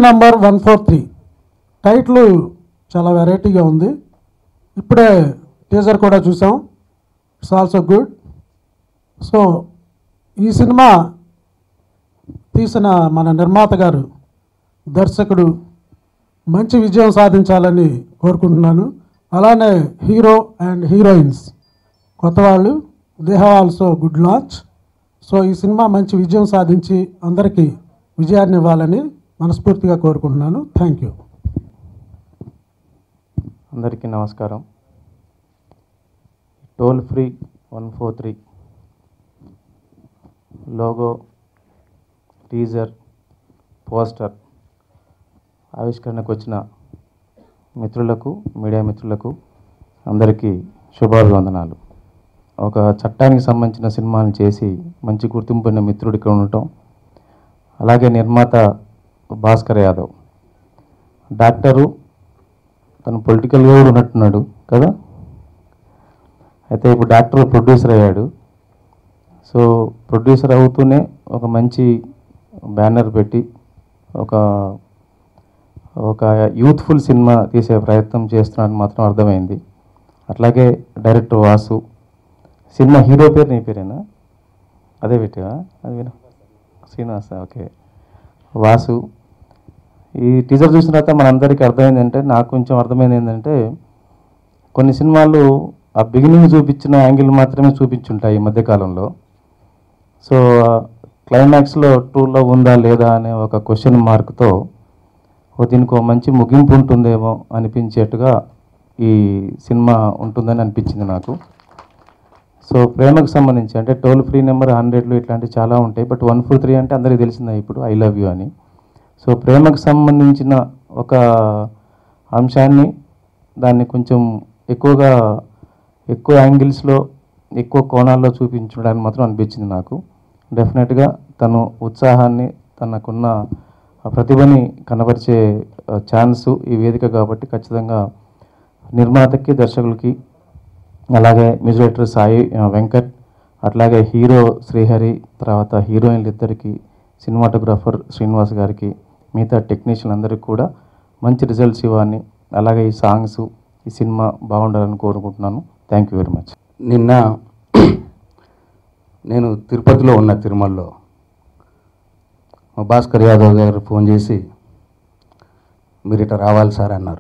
Number one four three title చాలా వెరైటీగా ఉంది ఇప్పుడే టీజర్ కూడా చూసాం ఇట్స్ ఆల్సో గుడ్ సో ఈ సినిమా తీసిన మన నిర్మాత గారు దర్శకుడు మంచి విజయం సాధించాలని కోరుకుంటున్నాను అలానే హీరో అండ్ హీరోయిన్స్ కొత్త వాళ్ళు they have also good launch so ఈ సినిమా మంచి విజయం సాధించి అందరికీ విజయాన్ని ఇవ్వాలని మనస్ఫూర్తిగా కోరుకుంటున్నాను థ్యాంక్ యూ అందరికీ నమస్కారం toll free one four three logo teaser poster ఆవిష్కరణకు వచ్చిన మిత్రులకు మీడియా మిత్రులకు అందరికీ శుభాభివందనాలు ఒక చట్టానికి సంబంధించిన సినిమాలను చేసి మంచి గుర్తింపు ఉన్న మిత్రుడు ఇక్కడ ఉండటం అలాగే నిర్మాత భాస్కర్ యాదవ్ డాక్టరు తను పొలిటికల్గా కూడా ఉన్నట్టున్నాడు కదా అయితే ఇప్పుడు డాక్టర్ ప్రొడ్యూసర్ అయ్యాడు సో ప్రొడ్యూసర్ అవుతూనే ఒక మంచి బ్యానర్ పెట్టి ఒక ఒక యూత్ఫుల్ సినిమా తీసే ప్రయత్నం చేస్తున్నాడని మాత్రం అర్థమైంది అట్లాగే డైరెక్టర్ వాసు సినిమా హీరో పేరు నీ పేరేనా అదే పెట్టావా అది విన శ్రీనివాస ఓకే వాసు ఈ టీజర్ చూసిన తర్వాత మనందరికీ అర్థమైంది అంటే నాకు కొంచెం అర్థమైంది ఏంటంటే కొన్ని సినిమాలు ఆ బిగినింగ్ చూపించిన యాంగిల్ మాత్రమే చూపించుంటాయి ఈ మధ్యకాలంలో సో క్లైమాక్స్లో ట్రూలో ఉందా లేదా అనే ఒక క్వశ్చన్ మార్క్తో ఓ దీనికి ఒక మంచి ముగింపు ఉంటుందేమో అనిపించేట్టుగా ఈ సినిమా ఉంటుందని అనిపించింది నాకు సో ప్రేమకు సంబంధించి అంటే టోల్ ఫ్రీ నెంబర్ హండ్రెడ్లు ఇట్లాంటివి చాలా ఉంటాయి బట్ వన్ ఫోర్ త్రీ అంటే అందరికీ తెలిసిందే ఇప్పుడు ఐ లవ్ యూ అని సో ప్రేమకు సంబంధించిన ఒక అంశాన్ని దాన్ని కొంచెం ఎక్కువగా ఎక్కువ యాంగిల్స్లో ఎక్కువ కోణాల్లో చూపించడానికి మాత్రం అనిపించింది నాకు డెఫినెట్గా తను ఉత్సాహాన్ని తనకున్న ఆ ప్రతిభని కనబరిచే ఛాన్స్ ఈ వేదిక కాబట్టి ఖచ్చితంగా నిర్మాతకి దర్శకులకి అలాగే మ్యూజిక్ డైరెక్టర్ సాయి ఆ, వెంకట్ అట్లాగే హీరో శ్రీహరి తర్వాత హీరోయిన్లు ఇద్దరికి సినిమాటోగ్రాఫర్ శ్రీనివాస్ గారికి మిగతా టెక్నీషియన్ అందరికీ కూడా మంచి రిజల్ట్స్ ఇవ్వాలని అలాగే ఈ సాంగ్స్ ఈ సినిమా బాగుండాలని కోరుకుంటున్నాను థ్యాంక్ యూ వెరీ మచ్ నిన్న నేను తిరుపతిలో ఉన్న తిరుమలలో మా భాస్కర్ యాదవ్ గారు ఫోన్ చేసి మీరు ఇట్లా రావాలి సార్ అన్నారు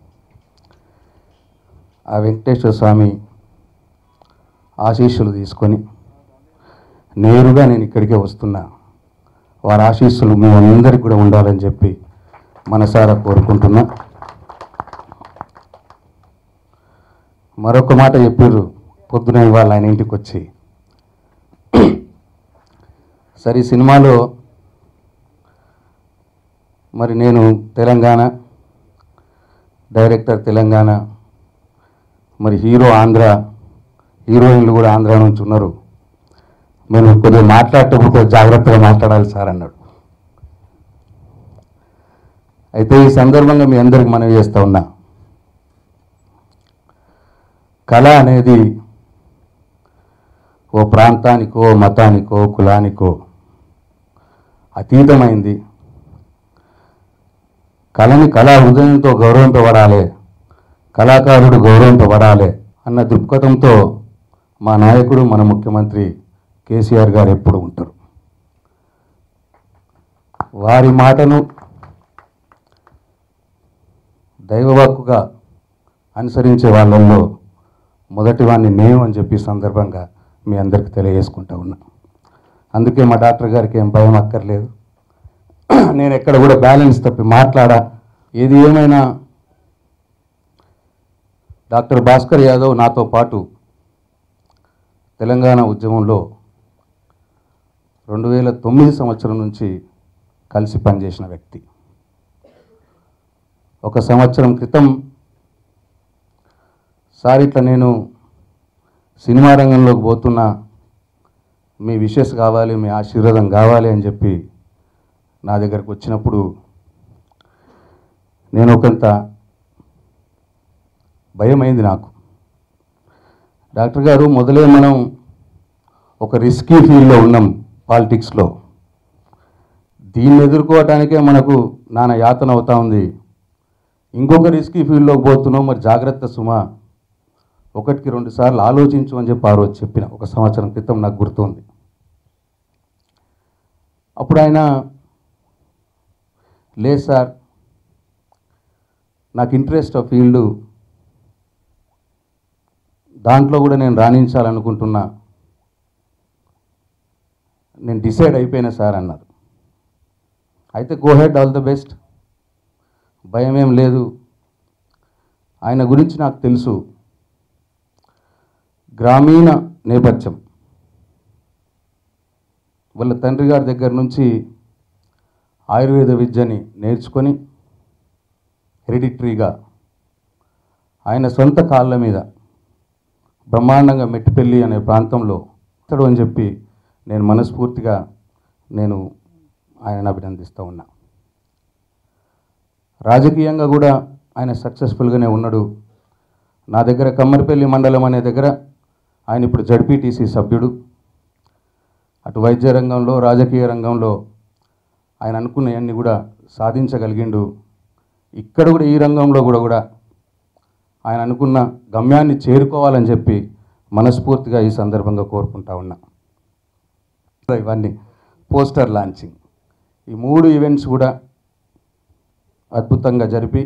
ఆ వెంకటేశ్వర స్వామి ఆశీస్సులు తీసుకొని నేరుగా నేను ఇక్కడికే వస్తున్నా వారి ఆశీస్సులు మేమందరికి కూడా ఉండాలని చెప్పి మనసారా కోరుకుంటున్నా మరొక మాట చెప్పారు పొద్దున ఇవాళ ఆయన ఇంటికి వచ్చి సరే ఈ సినిమాలో మరి నేను తెలంగాణ డైరెక్టర్ తెలంగాణ మరి హీరో ఆంధ్ర హీరోయిన్లు కూడా ఆంధ్ర నుంచి ఉన్నారు మేము కొద్దిగా మాట్లాడేటప్పుడు కొద్దిగా జాగ్రత్తగా మాట్లాడాలి సార్ అన్నాడు అయితే ఈ సందర్భంగా మీ అందరికి మనవి చేస్తా ఉన్నా కళ అనేది ఓ ప్రాంతానికో మతానికో కులానికో అతీతమైంది కళని కళా హృదయంతో గౌరవింపబడాలి కళాకారుడు గౌరవింపబడాలి అన్న దృక్పథంతో మా నాయకుడు మన ముఖ్యమంత్రి కేసీఆర్ గారు ఎప్పుడు ఉంటారు వారి మాటను దైవవాక్కుగా అనుసరించే వాళ్ళల్లో మొదటి వాడిని నేను అని చెప్పి ఈ సందర్భంగా మీ అందరికి తెలియజేసుకుంటా ఉన్నా అందుకే మా డాక్టర్ గారికి ఏం భయం అక్కర్లేదు నేను ఎక్కడ కూడా బ్యాలెన్స్ తప్పి మాట్లాడా ఏది ఏమైనా డాక్టర్ భాస్కర్ యాదవ్ నాతో పాటు తెలంగాణ ఉద్యమంలో రెండు వేల తొమ్మిది సంవత్సరం నుంచి కలిసి పనిచేసిన వ్యక్తి ఒక సంవత్సరం క్రితం సార్ ఇట్లా నేను సినిమా రంగంలోకి పోతున్నా మీ విషెస్ కావాలి మీ ఆశీర్వాదం కావాలి అని చెప్పి నా దగ్గరకు వచ్చినప్పుడు నేను ఒకంత భయమైంది నాకు డాక్టర్ గారు మొదలే మనం ఒక రిస్కీ ఫీల్డ్లో ఉన్నాం పాలిటిక్స్లో దీన్ని ఎదుర్కోవటానికే మనకు నాన్న యాతన అవుతా ఉంది ఇంకొక రిస్కీ ఫీల్డ్లోకి పోతున్నాం మరి జాగ్రత్త సుమా ఒకటికి రెండు సార్లు ఆలోచించు అని చెప్పి ఆ రోజు చెప్పిన ఒక సంవత్సరం క్రితం నాకు గుర్తుంది అప్పుడు ఆయన లేదు సార్ నాకు ఇంట్రెస్ట్ ఆ ఫీల్డ్ దాంట్లో కూడా నేను రాణించాలనుకుంటున్నా నేను డిసైడ్ అయిపోయినా సార్ అన్నారు అయితే go ahead all the best భయం ఏం లేదు ఆయన గురించి నాకు తెలుసు గ్రామీణ నేపథ్యం వాళ్ళ తండ్రి గారి దగ్గర నుంచి ఆయుర్వేద విద్యని నేర్చుకొని హెరిడిటరీగా ఆయన సొంత కాళ్ళ మీద బ్రహ్మాండంగా మెట్టిపల్లి అనే ప్రాంతంలో ఇతడు అని చెప్పి నేను మనస్ఫూర్తిగా నేను ఆయనను అభినందిస్తూ ఉన్నా రాజకీయంగా కూడా ఆయన సక్సెస్ఫుల్గానే ఉన్నాడు నా దగ్గర కమ్మరిపల్లి మండలం అనే దగ్గర ఆయన ఇప్పుడు జడ్పీటీసీ సభ్యుడు అటు వైద్య రంగంలో రాజకీయ రంగంలో ఆయన అనుకున్నవన్నీ కూడా సాధించగలిగిండు ఇక్కడ కూడా ఈ రంగంలో కూడా కూడా ఆయన అనుకున్న గమ్యాన్ని చేరుకోవాలని చెప్పి మనస్ఫూర్తిగా ఈ సందర్భంగా కోరుకుంటా ఉన్నా ఇవన్నీ పోస్టర్ లాంచింగ్ ఈ మూడు ఈవెంట్స్ కూడా అద్భుతంగా జరిపి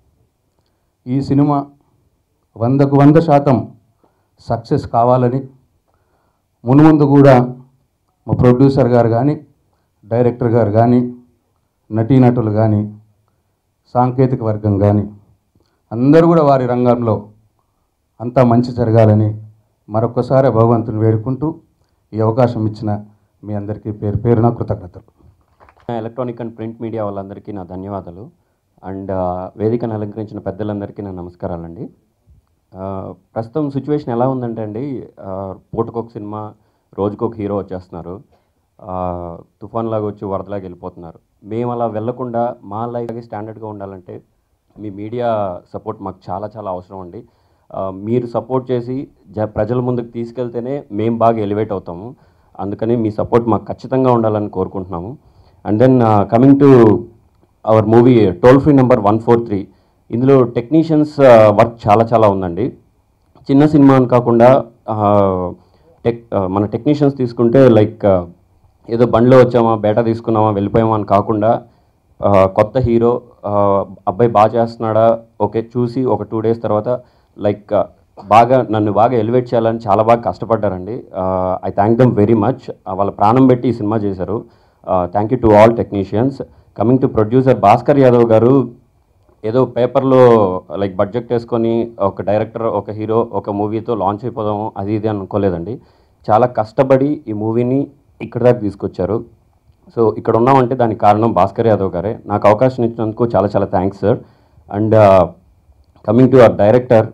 ఈ సినిమా వందకు వంద శాతం సక్సెస్ కావాలని మున్ముందు కూడా మా ప్రొడ్యూసర్ గారు కానీ డైరెక్టర్ గారు కానీ నటీనటులు కానీ సాంకేతిక వర్గం కానీ అందరూ కూడా వారి రంగంలో అంతా మంచి జరగాలని మరొకసారి భగవంతుని వేడుకుంటూ ఈ అవకాశం ఇచ్చిన మీ అందరికీ పేరు పేరున కృతజ్ఞతలు ఎలక్ట్రానిక్ అండ్ ప్రింట్ మీడియా వాళ్ళందరికీ నా ధన్యవాదాలు అండ్ ఆ, వేదికను అలంకరించిన పెద్దలందరికీ నా నమస్కారాలండి ఆ, ప్రస్తుతం సిచ్యువేషన్ ఎలా ఉందంటే అండి ఆ, పూటకొక సినిమా రోజుకొక హీరో వచ్చేస్తున్నారు ఆ, తుఫాన్ లాగా వచ్చి వరదలాగా వెళ్ళిపోతున్నారు మేము అలా వెళ్లకుండా మా లైఫ్ స్టాండర్డ్గా ఉండాలంటే మీ మీడియా సపోర్ట్ మాకు చాలా చాలా అవసరం అండి ఆ, మీరు సపోర్ట్ చేసి జ ప్రజల ముందుకు తీసుకెళ్తేనే మేము బాగా ఎలివేట్ అవుతాము అందుకని మీ సపోర్ట్ మాకు ఖచ్చితంగా ఉండాలని కోరుకుంటున్నాము and then coming to our movie toll free number one four three ఇందులో టెక్నీషియన్స్ వర్క్ చాలా చాలా ఉందండి చిన్న సినిమా అని కాకుండా ఆ, టెక్ ఆ, మన టెక్నీషియన్స్ తీసుకుంటే లైక్ ఆ, ఏదో బండిలో వచ్చామా బేటా తీసుకున్నామా వెళ్ళిపోయామా అని కాకుండా ఆ, కొత్త హీరో ఆ, అబ్బాయి బాగా చేస్తున్నాడా ఓకే చూసి ఒక టూ డేస్ తర్వాత లైక్ ఆ, బాగా నన్ను బాగా ఎలివేట్ చేయాలని చాలా బాగా కష్టపడ్డారండి I thank them very much వాళ్ళ ప్రాణం పెట్టి ఈ సినిమా చేశారు thank you to all technicians coming to producer Bhaskar Yadav గారు ఏదో పేపర్లో లైక్ బడ్జెట్ వేసుకొని ఒక డైరెక్టర్ ఒక హీరో ఒక మూవీతో లాంచ్ అయిపోదాము అది ఇది అనుకోలేదండి చాలా కష్టపడి ఈ మూవీని ఇక్కడ దాకా తీసుకొచ్చారు సో ఇక్కడ ఉన్నామంటే దానికి కారణం భాస్కర్ యాదవ్ గారే నాకు అవకాశం ఇచ్చినందుకు చాలా చాలా thanks sir and coming to our director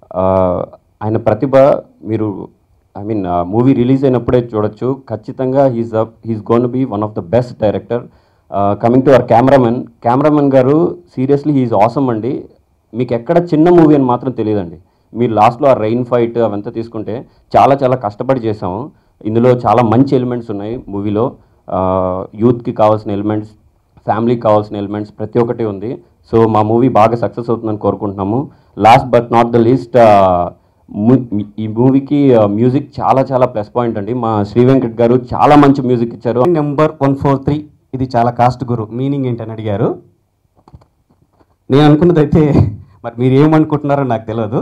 ఆయన ప్రతిభ మీరు ఐ మీన్ మూవీ రిలీజ్ అయినప్పుడే చూడొచ్చు ఖచ్చితంగా he's he's gonna be one of the best director coming to our cameraman cameraman గారు సీరియస్లీ హీఈస్ ఆసమ్ అండి మీకు ఎక్కడ చిన్న మూవీ అని మాత్రం తెలియదండి మీరు లాస్ట్లో ఆ రెయిన్ ఫైట్ అవంతా తీసుకుంటే చాలా చాలా కష్టపడి చేసాము ఇందులో చాలా మంచి ఎలిమెంట్స్ ఉన్నాయి మూవీలో యూత్కి కావాల్సిన ఎలిమెంట్స్ ఫ్యామిలీకి కావాల్సిన ఎలిమెంట్స్ ప్రతి ఒక్కటి ఉంది సో మా మూవీ బాగా సక్సెస్ అవుతుందని కోరుకుంటున్నాము last but not the least ఈ మూవీకి మ్యూజిక్ చాలా చాలా ప్లస్ పాయింట్ అండి మా శ్రీ వెంకట్ గారు చాలా మంచి మ్యూజిక్ ఇచ్చారు నెంబర్ వన్ ఫోర్ త్రీ ఇది చాలా కాస్ట్ గురు మీనింగ్ ఏంటని అడిగారు నేను అనుకున్నది అయితే మరి మీరు ఏమనుకుంటున్నారో నాకు తెలియదు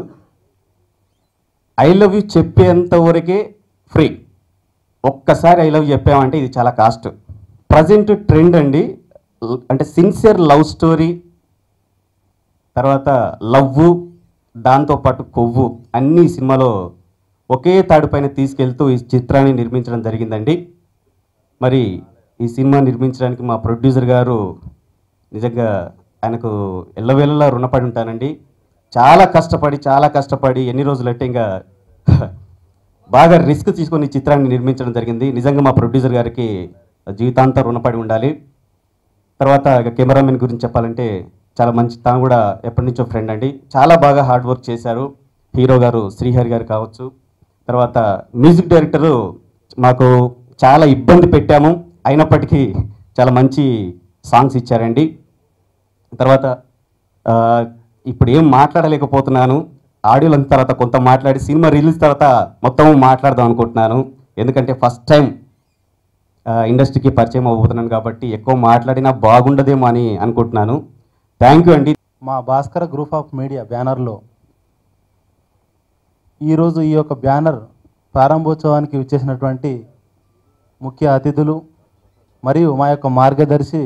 ఐ లవ్ యూ చెప్పేంత వరకే ఫ్రీ ఒక్కసారి ఐ లవ్ చెప్పామంటే ఇది చాలా కాస్ట్ ప్రజెంట్ ట్రెండ్ అండి ల్- అంటే సిన్సియర్ లవ్ స్టోరీ తర్వాత లవ్వు దాంతోపాటు కొవ్వు అన్ని ఈ సినిమాలో ఒకే తాడుపైన తీసుకెళ్తూ ఈ చిత్రాన్ని నిర్మించడం జరిగిందండి మరి ఈ సినిమా నిర్మించడానికి మా ప్రొడ్యూసర్ గారు నిజంగా ఆయనకు ఎల్లవేళలా రుణపడి ఉంటానండి చాలా కష్టపడి చాలా కష్టపడి ఎన్ని రోజులు అంటే ఇంకా బాగా రిస్క్ తీసుకొని ఈ చిత్రాన్ని నిర్మించడం జరిగింది నిజంగా మా ప్రొడ్యూసర్ గారికి జీవితాంతం రుణపడి ఉండాలి తర్వాత ఇక కెమెరామెన్ గురించి చెప్పాలంటే చాలా మంచి తాను కూడా ఎప్పటి నుంచో ఫ్రెండ్ అండి చాలా బాగా హార్డ్ వర్క్ చేశారు హీరో గారు శ్రీహరి గారు కావచ్చు తర్వాత మ్యూజిక్ డైరెక్టరు మాకు చాలా ఇబ్బంది పెట్టాము అయినప్పటికీ చాలా మంచి సాంగ్స్ ఇచ్చారండి తర్వాత ఆ, ఇప్పుడు ఏం మాట్లాడలేకపోతున్నాను ఆడియోల తర్వాత కొంత మాట్లాడి సినిమా రిలీజ్ తర్వాత మొత్తం మాట్లాడదాం అనుకుంటున్నాను ఎందుకంటే ఫస్ట్ టైం ఇండస్ట్రీకి పరిచయం అవ్వబోతున్నాను కాబట్టి ఎక్కువ మాట్లాడినా బాగుండదేమో అని అనుకుంటున్నాను థ్యాంక్ యూ అండి మా భాస్కర గ్రూప్ ఆఫ్ మీడియా బ్యానర్లో ఈరోజు ఈ యొక్క బ్యానర్ ప్రారంభోత్సవానికి విచ్చేసినటువంటి ముఖ్య అతిథులు మరియు మా యొక్క మార్గదర్శి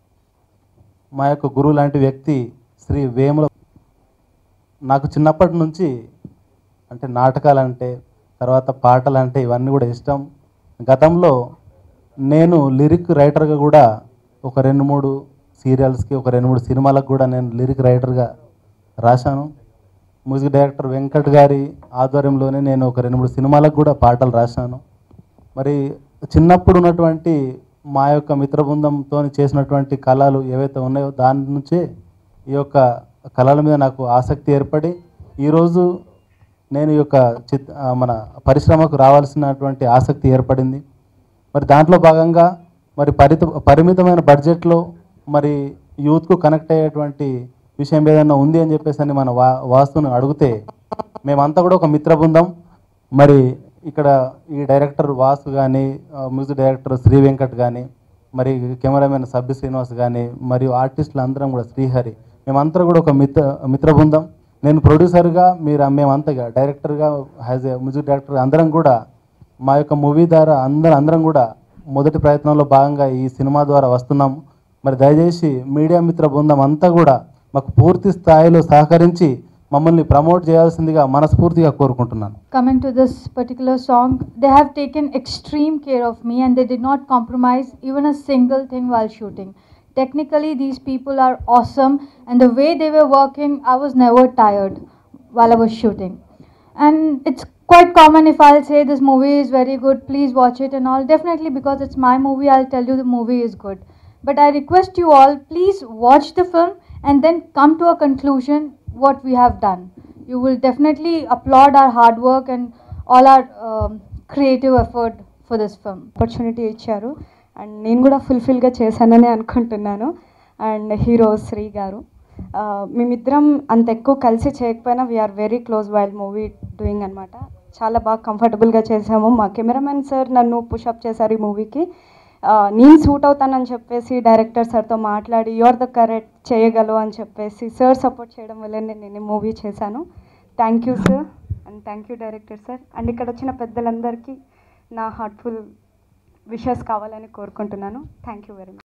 మా యొక్క గురువు లాంటి వ్యక్తి శ్రీ వేముల నాకు చిన్నప్పటి నుంచి అంటే నాటకాలంటే తర్వాత పాటలంటే ఇవన్నీ కూడా ఇష్టం గతంలో నేను లిరిక్ రైటర్గా కూడా ఒక రెండు మూడు సీరియల్స్కి ఒక రెండు మూడు సినిమాలకు కూడా నేను లిరిక్ రైటర్గా రాశాను మ్యూజిక్ డైరెక్టర్ వెంకట్ గారి ఆధ్వర్యంలోనే నేను ఒక రెండు మూడు సినిమాలకు కూడా పాటలు రాశాను మరి చిన్నప్పుడు ఉన్నటువంటి మా యొక్క మిత్ర బృందంతో చేసినటువంటి కళలు ఏవైతే ఉన్నాయో దాని నుంచే ఈ యొక్క కళల మీద నాకు ఆసక్తి ఏర్పడి ఈరోజు నేను ఈ యొక్క చిత్ ఆ, మన పరిశ్రమకు రావాల్సినటువంటి ఆసక్తి ఏర్పడింది మరి దాంట్లో భాగంగా మరి పరిత పరిమితమైన బడ్జెట్లో మరి యూత్కు కనెక్ట్ అయ్యేటువంటి విషయం ఏదైనా ఉంది అని చెప్పేసి అని మన వా వాస్తుని అడిగితే మేమంతా కూడా ఒక మిత్ర బృందం మరి ఇక్కడ ఈ డైరెక్టర్ వాసు కానీ మ్యూజిక్ డైరెక్టర్ శ్రీ వెంకట్ కానీ మరి కెమెరామెన్ సబ్బి శ్రీనివాస్ కానీ మరియు ఆర్టిస్టులు అందరం కూడా శ్రీహరి మేమంతా కూడా ఒక మిత్ర మిత్ర బృందం నేను ప్రొడ్యూసర్గా మీరు మేమంతగా డైరెక్టర్గా యాజ్ ఏ మ్యూజిక్ డైరెక్టర్ అందరం కూడా మా యొక్క మూవీ ద్వారా అందరం అందరం కూడా మొదటి ప్రయత్నంలో భాగంగా ఈ సినిమా ద్వారా వస్తున్నాం మరి దయచేసి మీడియా మిత్ర బృందం అంతా కూడా మాకు పూర్తి స్థాయిలో సహకరించి మమ్మల్ని ప్రమోట్ చేయాల్సిందిగా మనస్ఫూర్తిగా కోరుకుంటున్నాను coming to this particular song, they have taken extreme care of me and they did not compromise even a single thing while shooting. Technically, these people are awesome, and the way they were working, I was never tired while I was shooting. And it's quite common if I'll say this movie is very good, please watch it and all. Definitely, because it's my movie, I'll tell you the movie is good. But I request you all, please watch the film and then come to a conclusion what we have done. You will definitely applaud our hard work and all our um, creative effort for this film. Opportunity ఇచ్చారు and నేను కూడా ఫుల్ఫిల్గా చేశానని అనుకుంటున్నాను and hero Shri గారు ఆ, మేమిద్దరం అంత ఎక్కువ కలిసి చేయకపోయినా we're very close while movie doing అనమాట చాలా బాగా కంఫర్టబుల్గా చేసాము మా కెమెరామెన్ సార్ నన్ను పుషప్ చేశారు ఈ మూవీకి నేను సూట్ అవుతానని చెప్పేసి డైరెక్టర్ సార్తో మాట్లాడి యువర్ ద కరెక్ట్ చేయగలవు అని చెప్పేసి సార్ సపోర్ట్ చేయడం వల్ల నేను ఈ మూవీ చేశాను thank you sir and thank you director sir and ఇక్కడ వచ్చిన పెద్దలందరికీ నా హార్ట్ఫుల్ విషెస్ కావాలని కోరుకుంటున్నాను థ్యాంక్ యూ వెరీ మచ్